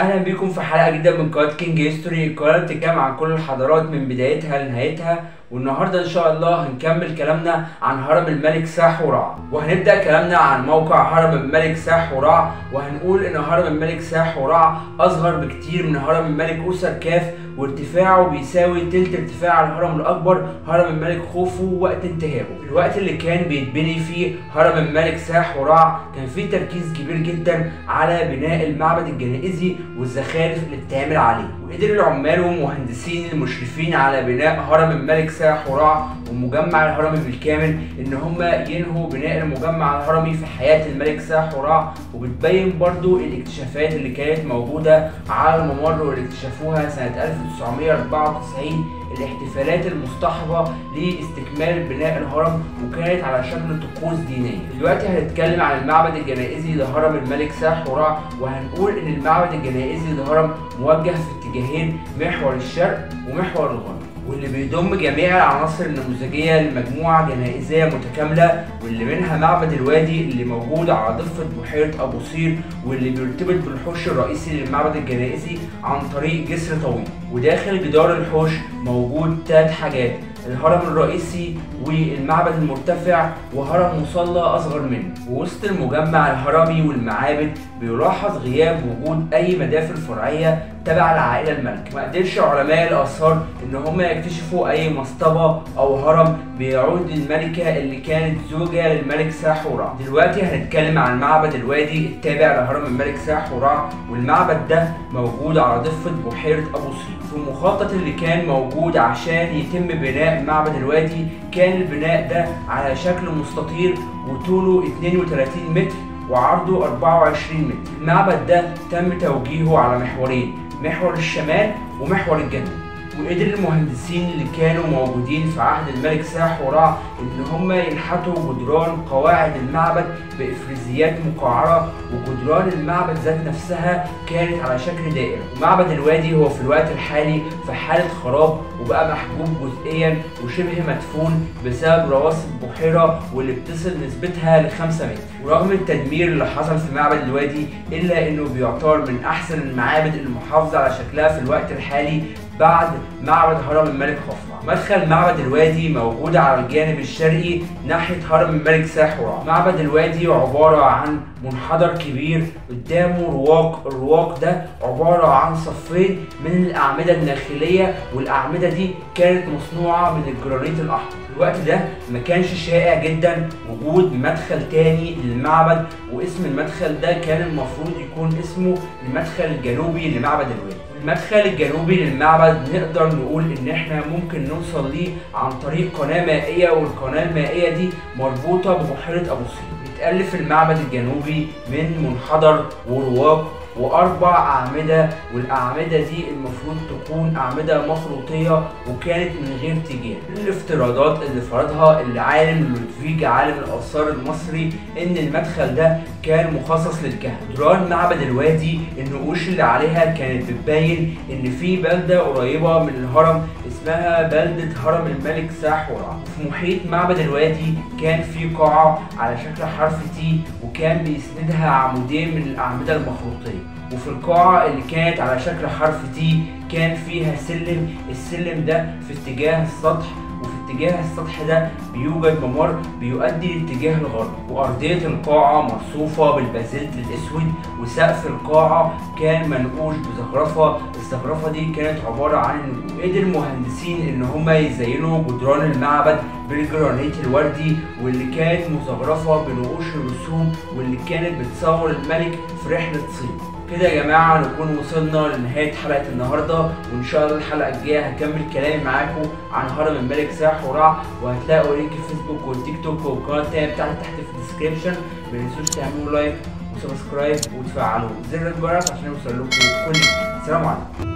اهلا بيكم في حلقه جديده من قناه كينج هيستوري القناه اللي بتتكلم عن كل الحضارات من بدايتها لنهايتها والنهارده ان شاء الله هنكمل كلامنا عن هرم الملك ساح ورع وهنبدا كلامنا عن موقع هرم الملك ساح ورع وهنقول ان هرم الملك ساح ورع اصغر بكتير من هرم الملك اوسر كاف وارتفاعه بيساوي تلت ارتفاع الهرم الاكبر هرم الملك خوفو وقت انتهائه الوقت اللي كان بيتبني فيه هرم الملك ساح ورع كان فيه تركيز كبير جدا على بناء المعبد الجنائزي والزخارف اللي بتتعمل عليه وقدر العمال والمهندسين المشرفين على بناء هرم الملك ساح ورع والمجمع الهرمي بالكامل ان هم ينهوا بناء المجمع الهرمي في حياه الملك ساح ورع وبتبين برضو الاكتشافات اللي كانت موجوده على الممر واللي اكتشفوها سنه 1994 الاحتفالات المصطحبة لاستكمال بناء الهرم وكانت على شكل طقوس دينية. دلوقتي هنتكلم عن المعبد الجنائزي لهرم الملك ساح ورع وهنقول ان المعبد الجنائزي لهرم موجه في اتجاهين محور الشرق ومحور الغرب. واللي بيضم جميع العناصر النموذجية لمجموعة جنائزية متكاملة واللي منها معبد الوادي اللي موجود على ضفة بحيرة أبو صير واللي بيرتبط بالحوش الرئيسي للمعبد الجنائزي عن طريق جسر طويل وداخل جدار الحوش موجود ثلاث حاجات الهرم الرئيسي والمعبد المرتفع وهرم مصلى اصغر منه ووسط المجمع الهرمي والمعابد بيلاحظ غياب وجود اي مدافن فرعيه تبع العائله الملكه ما قدرش علماء الاثار ان هم يكتشفوا اي مصطبه او هرم بيعود للملكه اللي كانت زوجه للملك ساحورع دلوقتي هنتكلم عن معبد الوادي التابع لهرم الملك ساحورع والمعبد ده موجود على ضفه بحيره ابو صير في المخطط اللي كان موجود عشان يتم بناء معبد الوادي كان البناء ده على شكل مستطيل وطوله 32 متر وعرضه 24 متر المعبد ده تم توجيهه على محورين محور الشمال ومحور الجنوب وقدر المهندسين اللي كانوا موجودين في عهد الملك ساح ورع ان هم ينحتوا جدران قواعد المعبد بافريزيات مقعره وجدران المعبد ذات نفسها كانت على شكل دائره ومعبد الوادي هو في الوقت الحالي في حاله خراب وبقى محجوب جزئيا وشبه مدفون بسبب رواسب بحيره واللي بتصل نسبتها ل 5 متر ورغم التدمير اللي حصل في معبد الوادي الا انه بيعتبر من احسن المعابد المحافظه على شكلها في الوقت الحالي بعد معبد هرم الملك خفرع مدخل معبد الوادي موجود على الجانب الشرقي ناحية هرم الملك ساحورع معبد الوادي عبارة عن منحدر كبير قدامه رواق الرواق ده عبارة عن صفين من الأعمدة الداخلية والأعمدة دي كانت مصنوعة من الجرانيت الأحمر في الوقت ده ما كانش شائع جدا وجود مدخل تاني للمعبد واسم المدخل ده كان المفروض يكون اسمه المدخل الجنوبي لمعبد الوادي المدخل الجنوبي للمعبد نقدر نقول ان احنا ممكن نوصل ليه عن طريق قناة مائية والقناة المائية دي مربوطة ببحيرة ابو صير بيتألف المعبد الجنوبي من منحدر ورواق واربع اعمده والاعمده دي المفروض تكون اعمده مخروطيه وكانت من غير تيجان الافتراضات اللي فرضها العالم لودفيج عالم الاثار المصري ان المدخل ده كان مخصص للكهنه جدران معبد الوادي النقوش اللي عليها كانت بتبين ان في بلده قريبه من الهرم اسمها بلده هرم الملك ساحورع في محيط معبد الوادي كان في قاعه على شكل حرف تي وكان بيسندها عمودين من الاعمده المخروطيه وفي القاعة اللي كانت على شكل حرف تي كان فيها سلم السلم ده في اتجاه السطح وفي اتجاه السطح ده بيوجد ممر بيؤدي لاتجاه الغرب وأرضية القاعة مرصوفة بالبازلت الأسود وسقف القاعة كان منقوش بزخرفة الزخرفة دي كانت عبارة عن النجوم قدر المهندسين إن هما يزينوا جدران المعبد بالجرانيت الوردي واللي كانت مزخرفة بنقوش الرسوم واللي كانت بتصور الملك في رحلة صيد كده يا جماعة نكون وصلنا لنهاية حلقة النهاردة وإن شاء الله الحلقة الجاية هكمل كلامي معاكم عن هرم الملك ساح ورع وهتلاقوا لينك الفيسبوك والتيك توك والقناة التانية بتاعتي تحت في الديسكريبشن متنسوش تعملوا لايك وسبسكرايب وتفعلوا زر الجرس عشان يوصل لكم كل جديد السلام عليكم